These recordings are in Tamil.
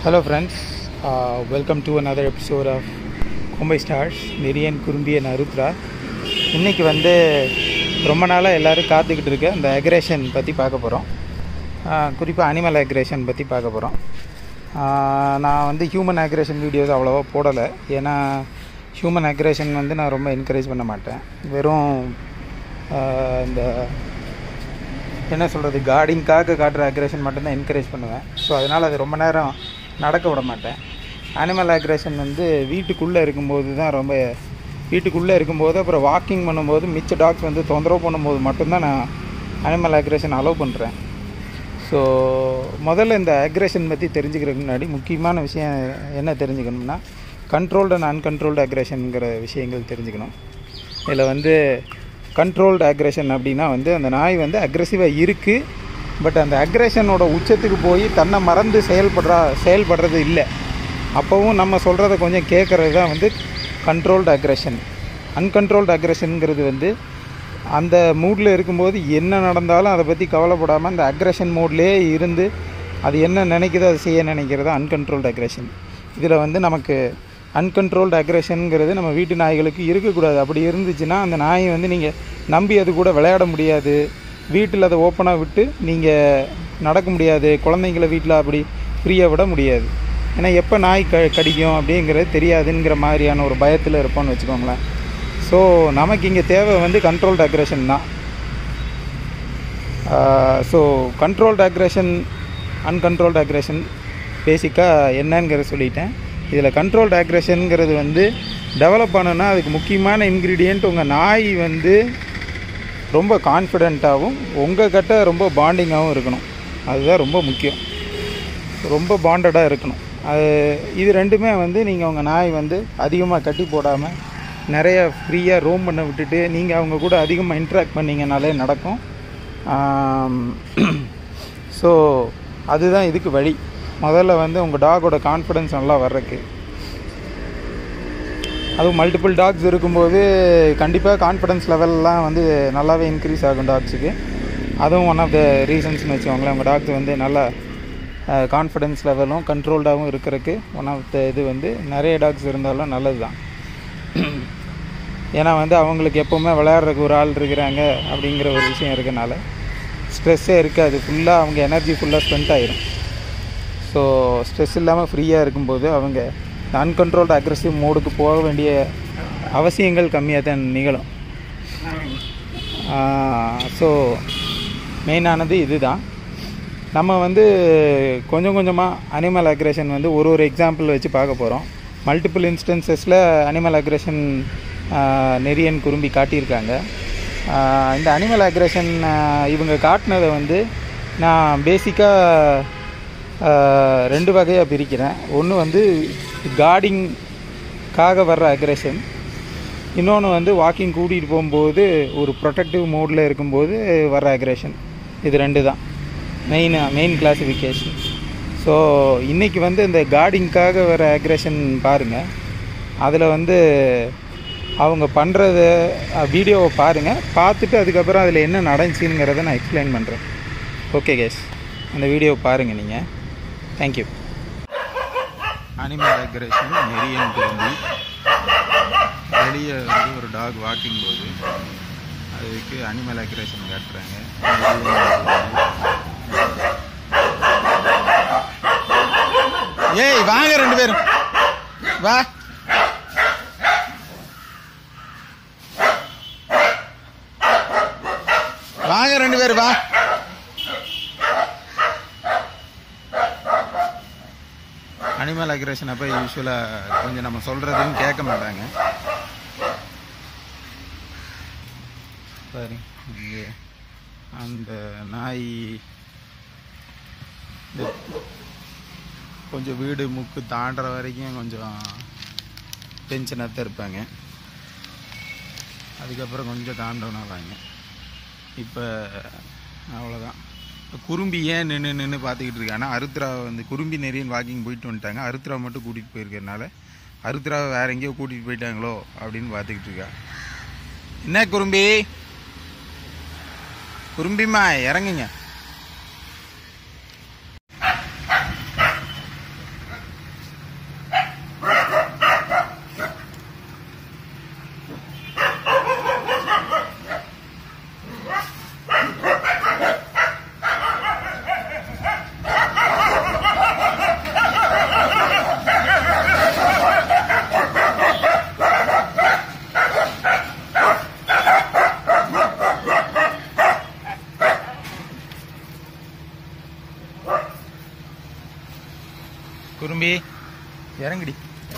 Hello, friends. Uh, welcome to another episode of Kombai stars Neriyan Kurumbiyan Arudra இன்றைக்கி வந்து ரொம்ப நாளாக எல்லோரும் காத்துக்கிட்டு இருக்க அந்த அக்ரேஷன் பற்றி பார்க்க போகிறோம் குறிப்பாக அனிமல் அக்ரேஷன் பற்றி பார்க்க போகிறோம் நான் வந்து ஹியூமன் அக்ரேஷன் வீடியோஸ் அவ்வளோவா போடலை ஏன்னா ஹியூமன் அக்ரேஷன் வந்து நான் ரொம்ப என்கரேஜ் பண்ண மாட்டேன் வெறும் ஆஹ், இந்த என்ன சொல்கிறது கார்டிங்காக காட்டுற அக்ரேஷன் மட்டும்தான் என்கரேஜ் பண்ணுவேன் ஸோ அதனால் அது ரொம்ப நேரம் நடக்க விட மாட்டேன் அனிமல் அக்ரேஷன் வந்து வீட்டுக்குள்ளே இருக்கும்போது தான் ரொம்ப வீட்டுக்குள்ளே இருக்கும்போது அப்புறம் வாக்கிங் பண்ணும்போது மிச்ச டாக்ஸ் வந்து தொந்தரவு பண்ணும்போது மட்டும்தான் நான் அனிமல் அக்ரேஷன் அலோவ் பண்ணுறேன் ஸோ முதல்ல இந்த அக்ரேஷன் பற்றி தெரிஞ்சுக்கிறதுக்கு முன்னாடி முக்கியமான விஷயம் என்ன தெரிஞ்சுக்கணும்னா கண்ட்ரோல்டு அண்ட் அன்கண்ட்ரோல்டு அக்ரேஷனுங்கிற விஷயங்கள் தெரிஞ்சுக்கணும் இதில் வந்து கண்ட்ரோல்டு அக்ரேஷன் அப்படின்னா வந்து அந்த நாய் வந்து அக்ரெசிவாக இருக்குது பட் அந்த அக்ரேஷனோட உச்சத்துக்கு போய் தன்னை மறந்து செயல்படுறா செயல்படுறது இல்லை அப்போவும் நம்ம சொல்கிறத கொஞ்சம் கேட்குறது தான் வந்து கண்ட்ரோல்டு அக்ரேஷன் அன்கண்ட்ரோல்டு அக்ரேஷனுங்கிறது வந்து அந்த மூடில் இருக்கும்போது என்ன நடந்தாலும் அதை பற்றி கவலைப்படாமல் அந்த அக்ரேஷன் மோட்லேயே இருந்து அது என்ன நினைக்குதோ அதை செய்ய நினைக்கிறது அன்கண்ட்ரோல்டு அக்ரேஷன் இதில் வந்து நமக்கு அன்கண்ட்ரோல்டு அக்ரேஷனுங்கிறது நம்ம வீட்டு நாய்களுக்கு இருக்கக்கூடாது அப்படி இருந்துச்சுன்னா அந்த நாயை வந்து நீங்கள் நம்பி அது கூட விளையாட முடியாது வீட்டில் அதை ஓப்பனாக விட்டு நீங்கள் நடக்க முடியாது குழந்தைங்கள வீட்டில் அப்படி ஃப்ரீயாக விட முடியாது ஏன்னா எப்போ நாய் க கடிக்கும் அப்படிங்கிறது தெரியாதுங்கிற மாதிரியான ஒரு பயத்தில் இருப்போம்னு வச்சுக்கோங்களேன் ஸோ நமக்கு இங்கே தேவை வந்து கண்ட்ரோல்டு அக்ரேஷன் தான் so controlled aggression uncontrolled aggression பேசிக்காக என்னங்கிறத சொல்லிட்டேன் இதில் கண்ட்ரோல்டு அக்ரேஷனுங்கிறது வந்து டெவலப் பண்ணணும்னா அதுக்கு முக்கியமான இன்க்ரீடியண்ட் உங்கள் நாய் வந்து ரொம்ப கான்ஃபிடெண்ட்டாகவும் உங்கள் கிட்ட ரொம்ப பாண்டிங்காகவும் இருக்கணும் அதுதான் ரொம்ப முக்கியம் ரொம்ப பாண்டடாக இருக்கணும் அது இது ரெண்டுமே வந்து நீங்கள் உங்கள் நாய் வந்து அதிகமாக கட்டி போடாமல் நிறைய ஃப்ரீயாக ரோம் பண்ண விட்டுட்டு நீங்கள் அவங்க கூட அதிகமாக இன்ட்ராக்ட் பண்ணிங்கனாலே நடக்கும் ஸோ அதுதான் இதுக்கு வழி முதல்ல வந்து உங்கள் டாகோட கான்ஃபிடென்ஸ் நல்லா வர்றதுக்கு அதுவும் மல்டிபிள் டாக்ஸ் இருக்கும்போது கண்டிப்பாக கான்ஃபிடன்ஸ் லெவல்லாம் வந்து நல்லாவே இன்க்ரீஸ் ஆகும் டாக்ஸுக்கு அதுவும் ஒன் ஆஃப் த ரீசன்ஸ்னு வச்சுக்கோங்களேன் உங்கள் டாக்ஸ் வந்து நல்லா கான்ஃபிடன்ஸ் லெவலும் கண்ட்ரோல்டாகவும் இருக்கிறதுக்கு ஒன் ஆஃப் த இது வந்து நிறைய டாக்ஸ் இருந்தாலும் நல்லது தான் ஏன்னா வந்து அவங்களுக்கு எப்போவுமே விளையாடுறதுக்கு ஒரு ஆள் இருக்கிறாங்க அப்படிங்கிற ஒரு விஷயம் இருக்கனால ஸ்ட்ரெஸ்ஸே இருக்காது ஃபுல்லாக அவங்க எனர்ஜி ஃபுல்லாக ஸ்பெண்ட் ஆயிரும் ஸோ ஸ்ட்ரெஸ் இல்லாமல் ஃப்ரீயாக இருக்கும்போது அவங்க அன்கண்ட்ரோல்டு அக்ரெசிவ் மோடுக்கு போக வேண்டிய அவசியங்கள் கம்மியாக தான் நிகழும் ஸோ மெயினானது இதுதான் நம்ம வந்து கொஞ்சம் கொஞ்சமாக அனிமல் அக்ரேஷன் வந்து ஒரு ஒரு எக்ஸாம்பிள் வச்சு பார்க்க போகிறோம் மல்டிபிள் இன்ஸ்டன்சஸில் அனிமல் அக்ரேஷன் நெரியன் குறும்பி காட்டியிருக்காங்க ஆஹ் இந்த அனிமல் அக்ரேஷன் இவங்க காட்டினதை வந்து நான் பேசிக்காக ரெண்டு வகையாக பிரிக்கிறேன் ஒன்று வந்து கார்டிங்காக வர்ற அக்ரேஷன் இன்னொன்று வந்து வாக்கிங் கூட்டிகிட்டு போகும்போது ஒரு ப்ரொடெக்டிவ் மோடில் இருக்கும்போது வர அக்ரேஷன் இது ரெண்டு தான் மெயின் மெயின் கிளாசிஃபிகேஷன் ஸோ இன்றைக்கி வந்து இந்த கார்டிங்காக வர அக்ரேஷன் பாருங்கள் அதில் வந்து அவங்க பண்ணுறத வீடியோவை பாருங்கள் பார்த்துட்டு அதுக்கப்புறம் அதில் என்ன நடந்துச்சுங்கிறத நான் எக்ஸ்பிளைன் பண்ணுறேன் ஓகே கேஸ் அந்த வீடியோவை பாருங்கள் நீங்கள் தேங்க்யூ அனிமல் அக்ரேஷன் நெரியன் திரும்பி வெளியே வந்து ஒரு டாக் வாக்கிங் போது அதுக்கு அனிமல் அக்ரேஷன் காட்டுறாங்க ஏய் வாங்க ரெண்டு பேரும் வா வாங்க ரெண்டு பேரும் வா அனிமல் அக்ரேஷன் அப்போ யூஸ்வலாக கொஞ்சம் நம்ம சொல்கிறதையும் கேட்க மாட்டாங்க சரி இங்கே அந்த நாய் இந்த கொஞ்சம் வீடு முக்கு தாண்டுற வரைக்கும் கொஞ்சம் டென்ஷனாக தான் இருப்பாங்க அதுக்கப்புறம் கொஞ்சம் தாண்டவனாவாங்க இப்போ அவ்வளோதான் இப்போ குறும்பி ஏன் நின்று நின்று பார்த்துக்கிட்டு இருக்காங்கன்னா அருத்ரா வந்து குறும்பி நிறைய வாக்கிங் போயிட்டு வந்துட்டாங்க அருத்ரா மட்டும் கூட்டிகிட்டு போயிருக்கறனால அருத்ராவை வேற எங்கேயோ கூட்டிகிட்டு போயிட்டாங்களோ அப்படின்னு பார்த்துக்கிட்டு இருக்கா என்ன குறும்பி குறும்பிம்மா இறங்குங்க குறும்பி இறங்குடி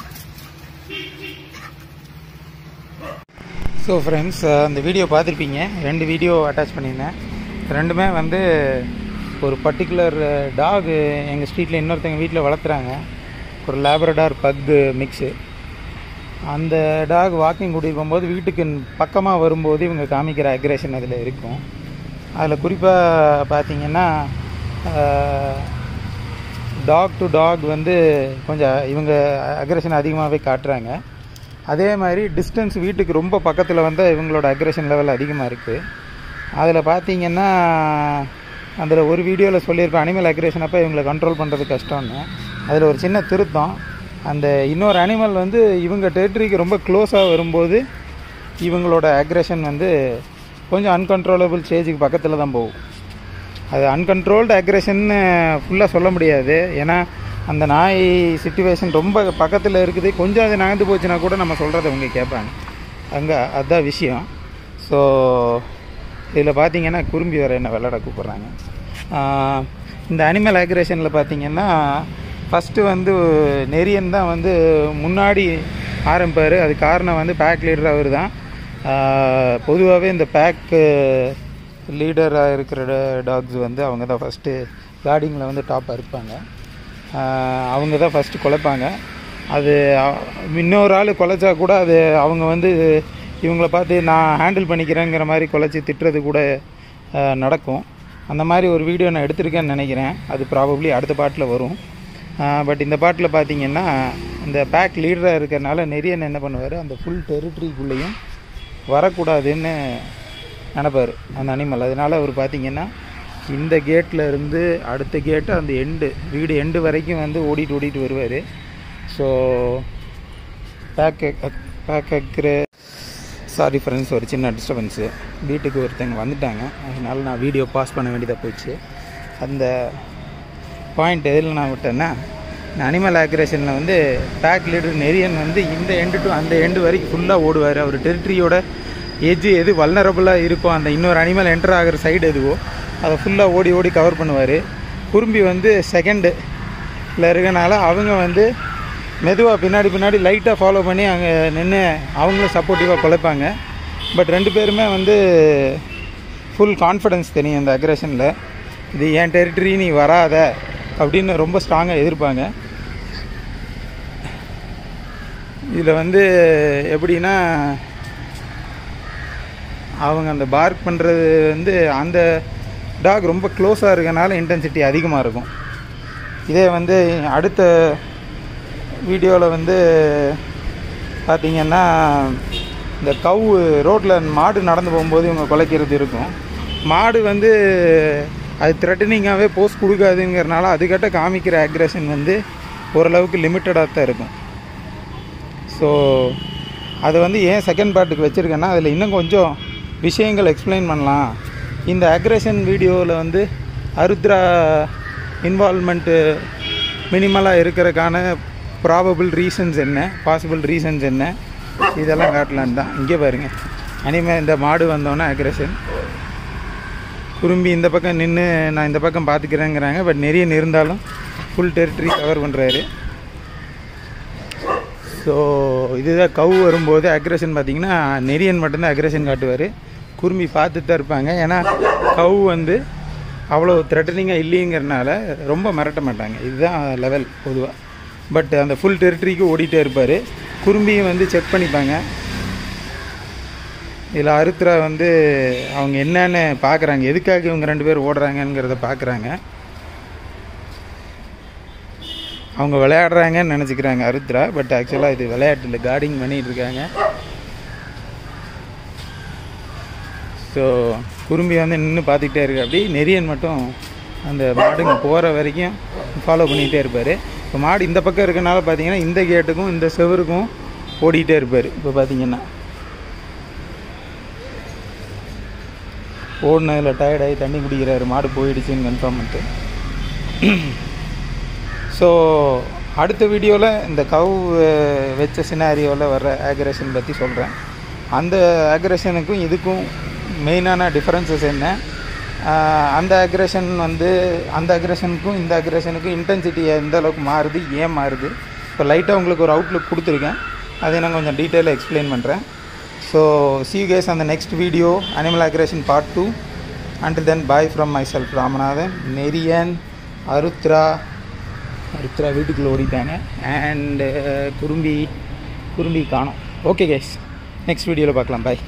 ஸோ ஃப்ரெண்ட்ஸ் அந்த வீடியோ பார்த்துருப்பீங்க ரெண்டு வீடியோ அட்டாச் பண்ணியிருந்தேன் ரெண்டுமே வந்து ஒரு பர்டிகுலர் டாக் எங்கள் ஸ்ட்ரீட்டில் இன்னொருத்தங்க வீட்டில் வளர்த்துறாங்க ஒரு லேபரடார் பக்கு மிக்ஸு அந்த டாக் வாக்கிங் கூட்டிகிட்டு போகும்போது வீட்டுக்கு பக்கமாக வரும்போது இவங்க காமிக்கிற அக்ரேஷன் அதில் இருக்கும் அதில் குறிப்பாக பார்த்தீங்கன்னா டாக் டு டாக் வந்து கொஞ்சம் இவங்க அக்ரேஷன் அதிகமாகவே காட்டுறாங்க அதே மாதிரி டிஸ்டன்ஸ் வீட்டுக்கு ரொம்ப பக்கத்தில் வந்தால் இவங்களோட அக்ரேஷன் லெவல் அதிகமாக இருக்குது அதில் பார்த்தீங்கன்னா அதில் ஒரு வீடியோவில் சொல்லியிருப்பேன் அனிமல் அக்ரேஷன் அப்போ இவங்களை கண்ட்ரோல் பண்ணுறது கஷ்டம்னு அதில் ஒரு சின்ன திருத்தம் அந்த இன்னொரு அனிமல் வந்து இவங்க டெரிட்டரிக்கு ரொம்ப க்ளோஸாக வரும்போது இவங்களோட அக்ரேஷன் வந்து கொஞ்சம் அன்கண்ட்ரோலபிள் ஸ்டேஜுக்கு பக்கத்தில் தான் போகும் அது அன்கண்ட்ரோல்டு அக்ரேஷன்னு ஃபுல்லாக சொல்ல முடியாது ஏன்னா அந்த நாய் சுச்சுவேஷன் ரொம்ப பக்கத்தில் இருக்குது கொஞ்சம் அது நகர்ந்து போச்சுன்னா கூட நம்ம சொல்கிறத அவங்க கேட்பாங்க அங்கே அதுதான் விஷயம் ஸோ இதில் பார்த்தீங்கன்னா குறும்பி வர என்ன விளையாட கூப்பிட்றாங்க இந்த அனிமல் அக்ரேஷனில் பார்த்தீங்கன்னா ஃபஸ்ட்டு வந்து நெரியன் தான் வந்து முன்னாடி ஆரம்பிப்பார் அது காரணம் வந்து பேக் லீடர் அவர் தான் பொதுவாகவே இந்த பேக்கு லீடராக இருக்கிற டாக்ஸ் வந்து அவங்க தான் ஃபஸ்ட்டு கார்டிங்கில் வந்து டாப்பாக இருப்பாங்க அவங்க தான் ஃபஸ்ட்டு குலைப்பாங்க அது இன்னொரு ஆள் குலைச்சா கூட அது அவங்க வந்து இவங்கள பார்த்து நான் ஹேண்டில் பண்ணிக்கிறேங்கிற மாதிரி குலைச்சி திட்டுறது கூட நடக்கும் அந்த மாதிரி ஒரு வீடியோ நான் எடுத்திருக்கேன்னு நினைக்கிறேன் அது ப்ராபப்ளி அடுத்த பாட்டில் வரும் பட் இந்த பாட்டில் பார்த்தீங்கன்னா இந்த பேக் லீடராக இருக்கிறனால நிறைய என்ன பண்ணுவார் அந்த ஃபுல் டெரிட்டரிக்குள்ளேயும் வரக்கூடாதுன்னு நினப்பார் அந்த அனிமல் அதனால் அவர் பார்த்தீங்கன்னா இந்த கேட்டில் இருந்து அடுத்த கேட்டு அந்த எண்டு வீடு எண்டு வரைக்கும் வந்து ஓடிட்டு ஓடிட்டு வருவார் ஸோ பேக் பேக் அக்ரு சாரி ஃப்ரெண்ட்ஸ் ஒரு சின்ன டிஸ்டர்பன்ஸு வீட்டுக்கு ஒருத்தங்க வந்துட்டாங்க அதனால் நான் வீடியோ பாஸ் பண்ண வேண்டியதாக போச்சு அந்த பாயிண்ட் எதில் நான் விட்டேன்னா இந்த அனிமல் ஆக்ரேஷனில் வந்து பேக் லீடர் நெரியன் வந்து இந்த எண்டு டு அந்த எண்டு வரைக்கும் ஃபுல்லாக ஓடுவார் அவர் டெரிட்டரியோட எஜ்ஜு எது வல்னரபுளாக இருக்கோ அந்த இன்னொரு அனிமல் என்டர் ஆகிற சைடு எதுவோ அதை ஃபுல்லாக ஓடி ஓடி கவர் பண்ணுவார் குறும்பி வந்து செகண்டில் இருக்கனால அவங்க வந்து மெதுவாக பின்னாடி பின்னாடி லைட்டாக ஃபாலோ பண்ணி அங்கே நின்று அவங்களும் சப்போர்ட்டிவாக குலைப்பாங்க பட் ரெண்டு பேருமே வந்து ஃபுல் கான்ஃபிடென்ஸ் தெரியும் இந்த அக்ரேஷனில் இது என் டெரிட்டரி நீ வராத அப்படின்னு ரொம்ப ஸ்ட்ராங்காக எதிர்ப்பாங்க இதில் வந்து எப்படின்னா அவங்க அந்த பார்க் பண்ணுறது வந்து அந்த டாக் ரொம்ப க்ளோஸாக இருக்கனால இன்டென்சிட்டி அதிகமாக இருக்கும் இதே வந்து அடுத்த வீடியோவில் வந்து பார்த்திங்கன்னா இந்த கவு ரோட்டில் மாடு நடந்து போகும்போது இவங்க குலைக்கிறது இருக்கும் மாடு வந்து அது த்ரெட்டனிங்காகவே போஸ்ட் கொடுக்காதுங்கிறனால அதுக்கிட்ட காமிக்கிற அக்ரேஷன் வந்து ஓரளவுக்கு லிமிட்டடாக தான் இருக்கும் ஸோ அதை வந்து ஏன் செகண்ட் பார்ட்டுக்கு வச்சுருக்கேன்னா அதில் இன்னும் கொஞ்சம் விஷயங்கள் எக்ஸ்பிளைன் பண்ணலாம் இந்த அக்ரேஷன் வீடியோவில் வந்து அருத்ரா இன்வால்மெண்ட்டு மினிமலாக இருக்கிறதுக்கான ப்ராபபிள் ரீசன்ஸ் என்ன பாசிபிள் ரீசன்ஸ் என்ன இதெல்லாம் காட்டலான்னு தான் இங்கே பாருங்கள் அனிமே இந்த மாடு வந்தோன்னே அக்ரேஷன் குறும்பி இந்த பக்கம் நின்று நான் இந்த பக்கம் பார்த்துக்கிறேங்கிறாங்க பட் நிறைய இருந்தாலும் ஃபுல் டெரிட்டரி கவர் பண்ணுறாரு ஸோ இதுதான் கவு வரும்போது அக்ரேஷன் பார்த்தீங்கன்னா நெரியன் மட்டும்தான் அக்ரேஷன் காட்டுவார் குறும்பி பார்த்துட்டு தான் இருப்பாங்க ஏன்னா கவு வந்து அவ்வளோ த்ரெட்டனிங்காக இல்லைங்கிறனால ரொம்ப மிரட்ட மாட்டாங்க இதுதான் லெவல் பொதுவாக பட் அந்த ஃபுல் டெரிட்டரிக்கு ஓடிட்டே இருப்பார் குறும்பியும் வந்து செக் பண்ணிப்பாங்க இதில் அருத்ரா வந்து அவங்க என்னன்னு பார்க்குறாங்க எதுக்காக இவங்க ரெண்டு பேர் ஓடுறாங்கங்கிறத பார்க்குறாங்க அவங்க விளையாடுறாங்கன்னு நினச்சிக்கிறாங்க அருத்ரா பட் ஆக்சுவலாக இது விளையாட்டில் கார்டிங் பண்ணிகிட்டு இருக்காங்க ஸோ குறும்பி வந்து நின்று பார்த்துக்கிட்டே இருக்கு அப்படி நெரியன் மட்டும் அந்த மாடுங்க போகிற வரைக்கும் ஃபாலோ பண்ணிகிட்டே இருப்பார் இப்போ மாடு இந்த பக்கம் இருக்கனால பார்த்தீங்கன்னா இந்த கேட்டுக்கும் இந்த செவருக்கும் ஓடிக்கிட்டே இருப்பார் இப்போ பார்த்தீங்கன்னா ஓடினதில் டயர்டாகி தண்ணி குடிக்கிறாரு மாடு போயிடுச்சுன்னு கன்ஃபார்ம் பண்ணிட்டு ஸோ அடுத்த வீடியோவில் இந்த கவ் வச்ச சினாரியோவில் வர்ற ஆக்ரேஷன் பற்றி சொல்கிறேன் அந்த ஆக்ரேஷனுக்கும் இதுக்கும் மெயினான டிஃப்ரென்சஸ் என்ன ஆஹ் அந்த அக்ரேஷன் வந்து அந்த அக்ரேஷனுக்கும் இந்த அக்ரேஷனுக்கும் இன்டென்சிட்டி எந்த அளவுக்கு மாறுது ஏன் மாறுது இப்போ லைட்டாக உங்களுக்கு ஒரு அவுட்லுக் கொடுத்துருக்கேன் அதை நான் கொஞ்சம் டீட்டெயிலாக எக்ஸ்பிளைன் பண்ணுறேன் so see you guys on the next video animal aggression part 2 until then bye from myself Ramanathan Neriyan Arudra Arudra வீட்டுக்குள்ளே ஓடிட்டாங்க அண்டு குறும்பி குறும்பி காணோம் ஓகே கைஸ் நெக்ஸ்ட் வீடியோவில் பார்க்கலாம் பாய்